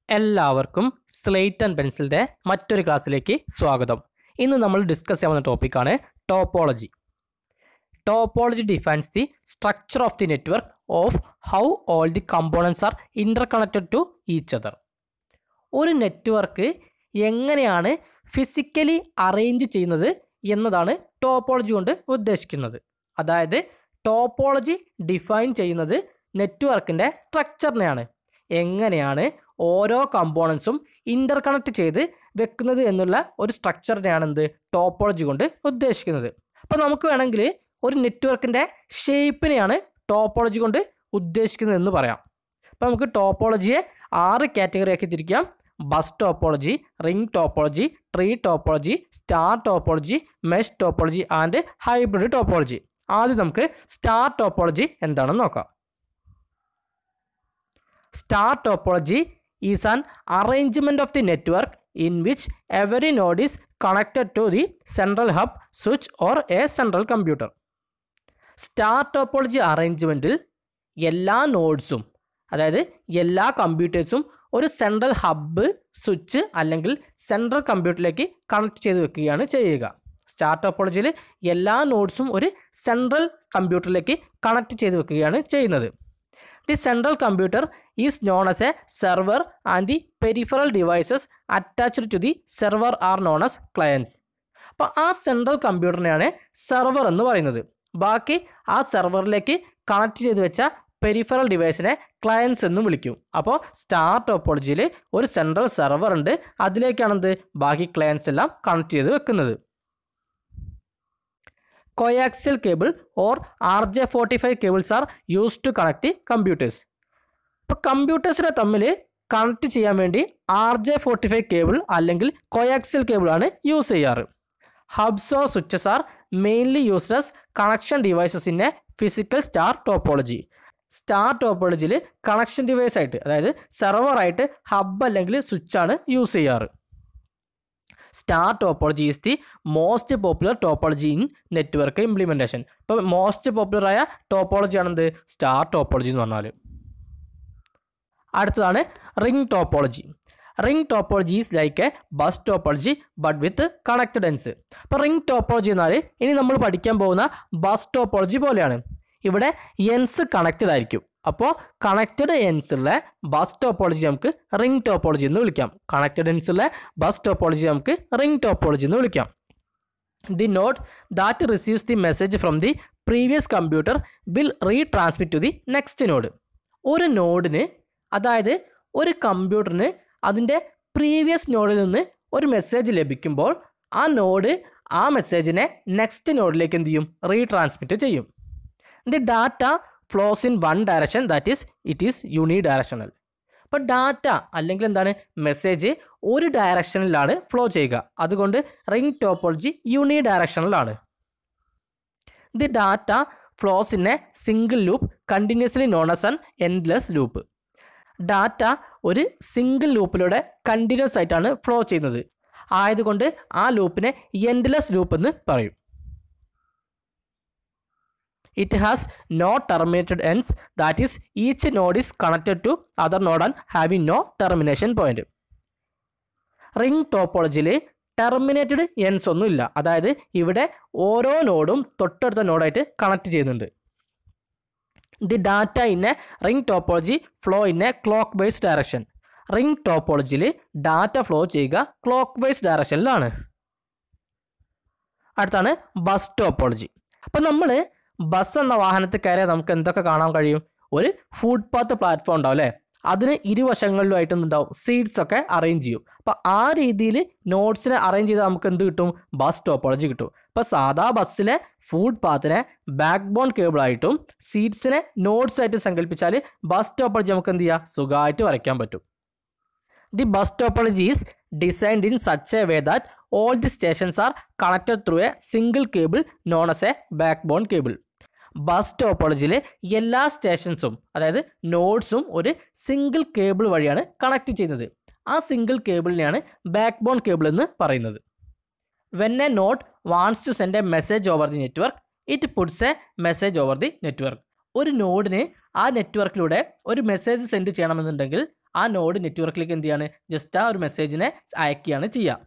എല്ലാവർക്കും slate and പെൻസിലിൻ്റെ മറ്റൊരു ക്ലാസ്സിലേക്ക് സ്വാഗതം ഇന്ന് നമ്മൾ ഡിസ്കസ് ചെയ്യാവുന്ന ടോപ്പിക്കാണ് topology topology defines the structure of the network of how all the components are interconnected to each other ഒരു നെറ്റ്വർക്ക് എങ്ങനെയാണ് ഫിസിക്കലി അറേഞ്ച് ചെയ്യുന്നത് എന്നതാണ് ടോപ്പോളജി കൊണ്ട് ഉദ്ദേശിക്കുന്നത് അതായത് ടോപ്പോളജി ഡിഫൈൻ ചെയ്യുന്നത് നെറ്റ്വർക്കിൻ്റെ സ്ട്രക്ചറിനെയാണ് എങ്ങനെയാണ് ഓരോ കമ്പോണൻസും ഇൻ്റർ കണക്ട് ചെയ്ത് വെക്കുന്നത് എന്നുള്ള ഒരു സ്ട്രക്ചറിനെയാണ് എന്ത് ടോപ്പോളജി കൊണ്ട് ഉദ്ദേശിക്കുന്നത് അപ്പോൾ നമുക്ക് വേണമെങ്കിൽ ഒരു നെറ്റ്വർക്കിൻ്റെ ഷേപ്പിനെയാണ് ടോപ്പോളജി കൊണ്ട് ഉദ്ദേശിക്കുന്നത് എന്ന് പറയാം അപ്പോൾ നമുക്ക് ടോപ്പോളജിയെ ആറ് കാറ്റഗറി ആക്കി തിരിക്കാം bus topology ring topology tree topology star topology mesh topology and hybrid topology ആദ്യം നമുക്ക് സ്റ്റാർ ടോപ്പോളജി എന്താണെന്ന് നോക്കാം star topology is an arrangement of the network in which every node is connected to the central hub switch or a central computer star topology അറേഞ്ച്മെൻറ്റിൽ എല്ലാ നോഡ്സും അതായത് എല്ലാ കമ്പ്യൂട്ടേഴ്സും ഒരു സെൻട്രൽ ഹബ്ബ് സ്വിച്ച് അല്ലെങ്കിൽ സെൻട്രൽ കമ്പ്യൂട്ടറിലേക്ക് കണക്ട് ചെയ്ത് വെക്കുകയാണ് ചെയ്യുക സ്റ്റാർ ടോപ്പോളജിയിൽ എല്ലാ നോഡ്സും ഒരു സെൻട്രൽ കമ്പ്യൂട്ടറിലേക്ക് കണക്ട് ചെയ്ത് വെക്കുകയാണ് ചെയ്യുന്നത് the central computer is known as a server and the peripheral devices attached to the server are known as clients അപ്പോൾ ആ സെൻട്രൽ കമ്പ്യൂട്ടറിനെയാണ് സെർവർ എന്ന് പറയുന്നത് ബാക്കി ആ സെർവറിലേക്ക് കണക്ട് ചെയ്ത് വെച്ച പെരിഫറൽ ഡിവൈസിനെ ക്ലയൻസ് എന്നും വിളിക്കും അപ്പോൾ സ്റ്റാർ ടോപ്പോളജിയിൽ ഒരു സെൻട്രൽ സെർവർ ഉണ്ട് അതിലേക്കാണെന്ത് ബാക്കി ക്ലയൻസ് എല്ലാം കണക്ട് ചെയ്ത് വെക്കുന്നത് coaxial cable or R J forty five cables are use to connect the computers ഇപ്പോൾ കമ്പ്യൂട്ടേഴ്സിനെ തമ്മിൽ കണക്ട് ചെയ്യാൻ വേണ്ടി R J forty five cable അല്ലെങ്കിൽ കോയാക്സിയൽ കേബിളാണ് യൂസ് ചെയ്യാറ് hubs or switches are mainly used as connection devices in a physical star topology star ടോപ്പോളജിയിൽ connection device ആയിട്ട് അതായത് സെർവറായിട്ട് ഹബ് അല്ലെങ്കിൽ സ്വിച്ചാണ് യൂസ് ചെയ്യാറ് star topology is the most popular topology in network implementation ഇപ്പോൾ മോസ്റ്റ് പോപ്പുലർ ആയ topology ആണെന്ത് സ്റ്റാർ ടോപ്പോളജി എന്ന് പറഞ്ഞാൽ അടുത്തതാണ് ring topology ring topology is like a bus topology but with connected ends അപ്പോൾ റിംഗ് ടോപ്പോളജി എന്നാൽ ഇനി നമ്മൾ പഠിക്കാൻ പോകുന്ന ബസ് ടോപ്പോളജി പോലെയാണ് ഇവിടെ എൻസ് കണക്റ്റഡ് ആയിരിക്കും അപ്പോൾ കണക്റ്റഡ് എൻസ് ഉള്ള ബസ് ടോപ്പോളജി നമുക്ക് റിംഗ് ടോപ്പോളജി എന്ന് വിളിക്കാം കണക്റ്റഡ് എൻസ് ഉള്ള ബസ് ടോപ്പോളജി നമുക്ക് റിംഗ് ടോപ്പോളജി എന്ന് വിളിക്കാം the node that receives the message from the previous computer will retransmit to the next node ഒരു നോഡിന് അതായത് ഒരു കമ്പ്യൂട്ടറിന് അതിൻ്റെ പ്രീവിയസ് നോഡിൽ നിന്ന് ഒരു മെസ്സേജ് ലഭിക്കുമ്പോൾ ആ നോഡ് ആ മെസ്സേജിനെ നെക്സ്റ്റ് നോഡിലേക്ക് എന്ത് ചെയ്യും റീട്രാൻസ്മിറ്റ് ചെയ്യും the data flows in one direction that is it is unidirectional അപ്പോൾ ഡാറ്റ അല്ലെങ്കിൽ എന്താണ് മെസ്സേജ് ഒരു ഡയറക്ഷനിലാണ് ഫ്ലോ ചെയ്യുക അതുകൊണ്ട് റിംഗ് ടോപ്പോളജി യൂണി ഡയറക്ഷനിലാണ് the data flows in a single loop continuously known as an endless loop data ഒരു സിംഗിൾ ലൂപ്പിലൂടെ കണ്ടിന്യൂസ് ആയിട്ടാണ് ഫ്ലോ ചെയ്യുന്നത് ആയതുകൊണ്ട് ആ ലൂപ്പിനെ എൻഡ്ലെസ് ലൂപ്പ് എന്ന് പറയും it has no terminated ends that is each node is connected to other node and having no termination point ring ടോപ്പോളജിയിൽ ടെർമിനേറ്റഡ് എൻസ് ഒന്നും ഇല്ല അതായത് ഇവിടെ ഓരോ നോഡും തൊട്ടടുത്ത നോഡായിട്ട് കണക്ട് ചെയ്യുന്നുണ്ട് the data in a ring topology flow in a clockwise direction ring ടോപ്പോളജിയിൽ ഡാറ്റ ഫ്ലോ ചെയ്യുക ക്ലോക്ക് വൈസ് ഡയറക്ഷനിലാണ് അടുത്താണ് ബസ് ടോപ്പോളജി അപ്പോൾ നമ്മൾ ബസ് എന്ന വാഹനത്തിൽ കയറിയാൽ നമുക്ക് എന്തൊക്കെ കാണാൻ കഴിയും ഒരു ഫുഡ് പാത്ത് പ്ലാറ്റ്ഫോം ഉണ്ടാവും അല്ലേ അതിന് ഇരുവശങ്ങളിലുമായിട്ട് ഉണ്ടാവും സീറ്റ്സ് ഒക്കെ അറേഞ്ച് ചെയ്യും അപ്പോൾ ആ രീതിയിൽ നോട്ട്സിനെ അറേഞ്ച് ചെയ്താൽ നമുക്ക് എന്ത് കിട്ടും ബസ് ടോപ്പോളജി കിട്ടും ഇപ്പോൾ സാധാ ബസ്സിലെ ഫുഡ് പാത്തിനെ ബാക്ക് ബോൺ കേബിളായിട്ടും സീറ്റ്സിനെ നോട്ട്സ് ആയിട്ട് സങ്കല്പിച്ചാൽ ബസ് ടോപ്പോളജി നമുക്ക് എന്ത് ചെയ്യാം സുഖമായിട്ട് വരയ്ക്കാൻ പറ്റും the bus topology is designed in such a way that all the stations are connected through a single cable known as a backbone cable bus ടോപ്പോളജിയിലെ എല്ലാ സ്റ്റേഷൻസും അതായത് നോഡ്സും ഒരു സിംഗിൾ കേബിൾ വഴിയാണ് കണക്ട് ചെയ്യുന്നത് ആ സിംഗിൾ കേബിളിനെയാണ് ബാക്ക് ബോൺ കേബിൾ എന്ന് പറയുന്നത് when a node wants to send a message over the network it puts a message over the network ഒരു നോഡിന് ആ നെറ്റ്വർക്കിലൂടെ ഒരു മെസ്സേജ് സെൻഡ് ചെയ്യണമെന്നുണ്ടെങ്കിൽ ആ നോഡ് നെറ്റ്വർക്കിലേക്ക് എന്ത് ചെയ്യാണ് ജസ്റ്റ് ആ ഒരു മെസ്സേജിനെ അയക്കുകയാണ് ചെയ്യുക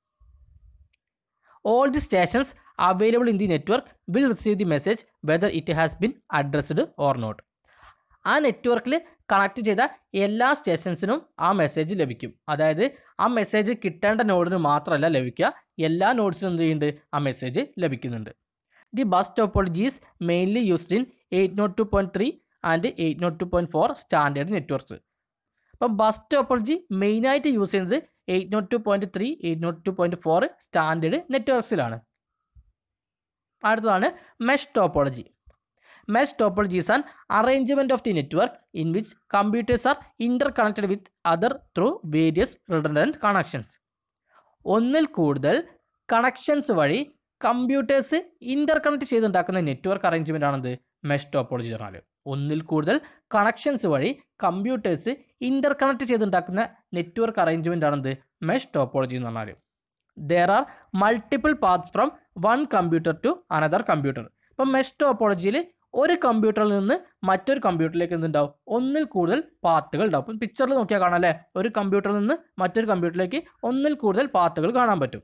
all the stations available in the network will receive the message whether it has been addressed or not ആ നെറ്റ്വർക്കിൽ കണക്ട് ചെയ്ത എല്ലാ സ്റ്റേഷൻസിനും ആ മെസ്സേജ് ലഭിക്കും അതായത് ആ മെസ്സേജ് കിട്ടേണ്ട നോഡിന് മാത്രമല്ല ലഭിക്കുക എല്ലാ നോഡ്സിനും എന്ത് ചെയ്യുന്നുണ്ട് ആ മെസ്സേജ് ലഭിക്കുന്നുണ്ട് the bus topologies mainly used in eight naught two point three and eight naught two point four standard networks അപ്പം ബസ് ടോപ്പോളജി മെയിനായിട്ട് യൂസ് ചെയ്യുന്നത് eight naught two point three eight naught two point four standard നെറ്റ്വർക്ക്സിലാണ് അടുത്തതാണ് mesh topology mesh topology is an arrangement of the network in which computers are interconnected with other through various redundant connections ഒന്നിൽ കൂടുതൽ connections വഴി computers interconnect ചെയ്തുണ്ടാക്കുന്ന network arrangement ആണെന്ത് mesh topology പറഞ്ഞാൽ ഒന്നിൽ കൂടുതൽ കണക്ഷൻസ് വഴി computers interconnect ചെയ്തുണ്ടാക്കുന്ന നെറ്റ്വർക്ക് അറേഞ്ച്മെൻ്റ് ആണെന്ത് മെഷ് ടോപ്പോളജി എന്ന് പറഞ്ഞാൽ there are multiple paths from one computer to another computer ഇപ്പം മെഷ് ടോപ്പോളജിയിൽ ഒരു കമ്പ്യൂട്ടറിൽ നിന്ന് മറ്റൊരു കമ്പ്യൂട്ടറിലേക്ക് എന്തുണ്ടാവും ഒന്നിൽ കൂടുതൽ പാത്തുകൾ ഉണ്ടാവും ഇപ്പം പിക്ചറിൽ നോക്കിയാൽ കാണാം അല്ലേ ഒരു കമ്പ്യൂട്ടറിൽ നിന്ന് മറ്റൊരു കമ്പ്യൂട്ടറിലേക്ക് ഒന്നിൽ കൂടുതൽ പാത്തുകൾ കാണാൻ പറ്റും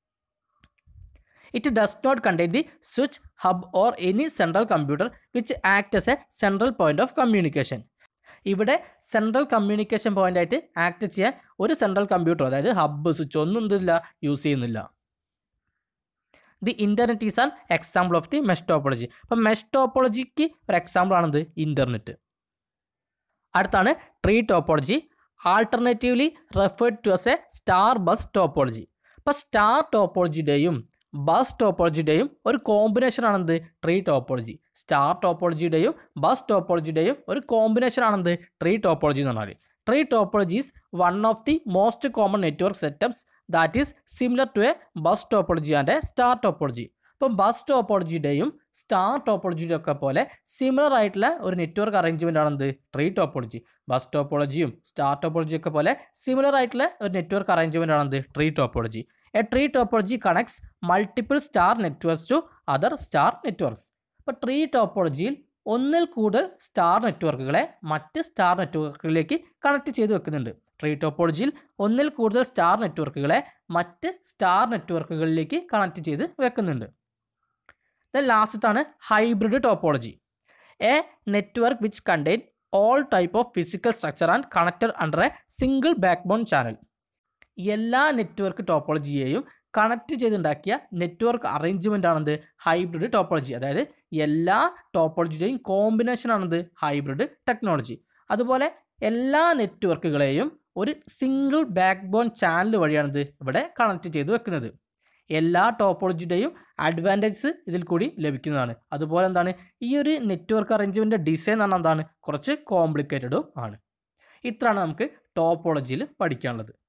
it does not contain the switch hub or any central computer which acts a central point of communication ഇവിടെ സെൻട്രൽ കമ്മ്യൂണിക്കേഷൻ പോയിന്റ് ആയിട്ട് ആക്ട് ചെയ്യാൻ ഒരു സെൻട്രൽ കമ്പ്യൂട്ടർ അതായത് ഹബ്ബ് സ്വിച്ച് ഒന്നും എന്തില്ല യൂസ് ചെയ്യുന്നില്ല the internet is an example of the mesh topology അപ്പം mesh ടോപ്പോളജിക്ക് ഒരു എക്സാമ്പിൾ ആണെന്ത് ഇൻ്റർനെറ്റ് അടുത്താണ് tree topology alternatively referred to as a star bus topology അപ്പോൾ സ്റ്റാർ ടോപ്പോളജിയുടെയും ബസ് ടോപ്പോളജിയുടെയും ഒരു കോമ്പിനേഷൻ ആണെന്ത് ട്രീ ടോപ്പോളജി സ്റ്റാർ ടോപ്പോളജിയുടെയും ബസ് ടോപ്പോളജിയുടെയും ഒരു കോമ്പിനേഷൻ ആണെന്ത് ട്രീ ടോപ്പോളജി എന്ന് പറഞ്ഞാൽ tree topology is one of the most common network setups that is similar to a bus topology and a star topology ഇപ്പം ബസ് ടോപ്പോളജിയുടെയും സ്റ്റാർ ടോപ്പോളജിയുടെ ഒക്കെ പോലെ സിമിലർ ആയിട്ടുള്ള ഒരു നെറ്റ്വർക്ക് അറേഞ്ച്മെൻ്റ് ആണെന്ത് ട്രീ ടോപ്പോളജി ബസ് ടോപ്പോളജിയും സ്റ്റാർ ടോപ്പോളജിയും ഒക്കെ പോലെ സിമിലർ ആയിട്ടുള്ള ഒരു നെറ്റ്വർക്ക് അറേഞ്ച്മെൻ്റ് ആണെന്ത് tree topology a tree topology connects multiple star networks to other star networks അപ്പോൾ ട്രീ ടോപ്പോളജിയിൽ ഒന്നിൽ കൂടുതൽ സ്റ്റാർ നെറ്റ്വർക്കുകളെ മറ്റ് സ്റ്റാർ നെറ്റ്വർക്കുകളിലേക്ക് കണക്ട് ചെയ്ത് വെക്കുന്നുണ്ട് ട്രീ ടോപ്പോളജിയിൽ ഒന്നിൽ കൂടുതൽ സ്റ്റാർ നെറ്റ്വർക്കുകളെ മറ്റ് സ്റ്റാർ നെറ്റ്വർക്കുകളിലേക്ക് കണക്ട് ചെയ്ത് വെക്കുന്നുണ്ട് ദ ലാസ്റ്റത്താണ് hybrid topology a network which contain all type of physical structure and connected under a single backbone channel എല്ലാ നെറ്റ്വർക്ക് ടോപ്പോളജിയെയും കണക്ട് ചെയ്തുണ്ടാക്കിയ നെറ്റ്വർക്ക് അറേഞ്ച്മെൻ്റ് ആണെന്ത് ഹൈബ്രിഡ് ടോപ്പോളജി അതായത് എല്ലാ ടോപ്പോളജിയുടെയും കോമ്പിനേഷൻ ആണെന്ത് ഹൈബ്രിഡ് ടെക്നോളജി അതുപോലെ എല്ലാ നെറ്റ്വർക്കുകളെയും ഒരു സിംഗിൾ ബാക്ക് ബോൺ ചാനൽ വഴിയാണിത് ഇവിടെ കണക്ട് ചെയ്ത് വെക്കുന്നത് എല്ലാ ടോപ്പോളജിയുടെയും അഡ്വാൻറ്റേജസ് ഇതിൽ കൂടി ലഭിക്കുന്നതാണ് അതുപോലെ എന്താണ് ഈ ഒരു നെറ്റ്വർക്ക് അറേഞ്ച്മെൻ്റ് ഡിസൈൻ എന്ന് പറഞ്ഞാൽ എന്താണ് കുറച്ച് കോംപ്ലിക്കേറ്റഡും ആണ് ഇത്രയാണ് നമുക്ക് ടോപ്പോളജിയിൽ പഠിക്കാനുള്ളത്